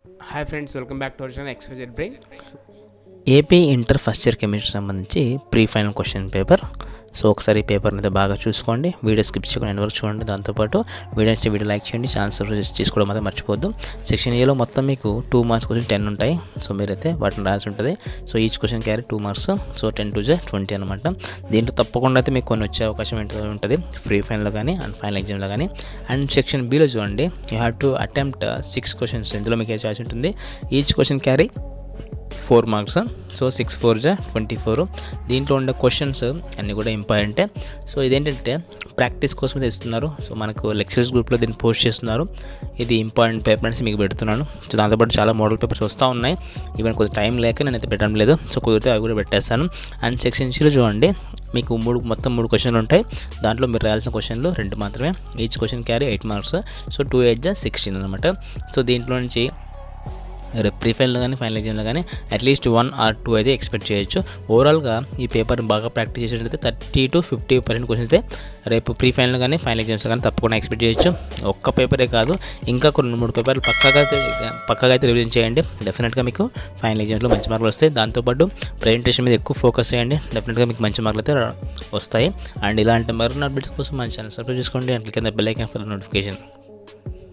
hi friends welcome back to version ఎక్స్పెజెడ్ brain AP inter first year chemistry సంబంధించి pre final question paper so ఒకసారి ఈ పేపర్ని అయితే బాగా చూసుకోండి వీడియో స్కిప్ చేయకుండా ఎండ్ వరకు చూడండి దాంతోపాటు వీడియో నచ్చితే వీడియో లైక్ చేయండి ఛాన్స్ చేసుకోవడం మాత్రం మర్చిపోద్దు సెక్షన్ ఏలో మొత్తం మీకు టూ మార్క్స్ క్వశ్చన్ టెన్ ఉంటాయి సో మీరైతే వాటిని రాయాల్సి ఉంటుంది so each question carry two marks so ten to జే ట్వంటీ అనమాట దీంట్లో తప్పకుండా అయితే మీకు కొన్ని వచ్చే అవకాశం ఏంటో ఉంటుంది ఫ్రీ ఫైనల్లో కానీ అండ్ ఫైనల్ ఎగ్జామ్లో కానీ అండ్ సెక్షన్ బీలో చూడండి you have to attempt six questions ఇందులో మీకు ఏ ఛాయిస్ ఉంటుంది each question carry four marks so six four జా ట్వంటీ ఫోర్ దీంట్లో ఉండే క్వశ్చన్స్ అన్నీ కూడా ఇంపార్టెంటే సో ఇదేంటంటే ప్రాక్టీస్ కోసం అయితే ఇస్తున్నారు సో మనకు లెక్చరర్స్ గ్రూప్లో దీన్ని పోస్ట్ చేస్తున్నారు ఇది ఇంపార్టెంట్ పేపర్ అనేసి మీకు పెడుతున్నాను సో దాంతోపాటు చాలా మోడల్ పేపర్స్ వస్తూ ఉన్నాయి ఈవెన్ కొద్దిగా టైం లేక నేనైతే పెట్టడం లేదు సో కుదిరితే అవి కూడా పెట్టేస్తాను అండ్ సెక్షన్ సిలో చూడండి మీకు మూడు మొత్తం మూడు క్వశ్చన్లు ఉంటాయి దాంట్లో మీరు రాయాల్సిన క్వశ్చన్లు రెండు మాత్రమే each question carry eight marks so two eight జా సిక్స్టీన్ అనమాట సో దీంట్లో నుంచి రేపు ప్రీ ఫైనల్ కానీ ఫైనల్ ఎగ్జామ్లో కానీ అట్లీస్ట్ వన్ ఆర్ టూ అయితే ఎక్స్పెక్ట్ చేయొచ్చు ఓవరాల్గా ఈ పేపర్ బాగా ప్రాక్టీస్ చేసేటైతే thirty to fifty percent questions అయితే రేపు ప్రీ ఫైనల్ కానీ ఫైనల్ ఎగ్జామ్స్ కానీ తప్పకుండా ఎక్స్పెక్ట్ చేయొచ్చు ఒక్క పేపరే కాదు ఇంకా కొన్ని రెండు మూడు పేపర్లు పక్కగా అయితే పక్కగా అయితే రివిజన్ చేయండి డెఫినెట్గా మీకు ఫైనల్ ఎగ్జామ్స్లో మంచి మార్కులు వస్తాయి దాంతోపాటు ప్రజెంటేషన్ మీద ఎక్కువ ఫోకస్ చేయండి డెఫినెట్గా మీకు మంచి మార్కులు అయితే రా- వస్తాయి అండ్ ఇలాంటి మరిన్ని అప్డేట్స్ కోసం మన ఛానల్ సబ్స్క్రైబ్ చేసుకోండి అండ్ కింద బెల్ ఐకాన్ ఫర్ నోటిఫికేషన్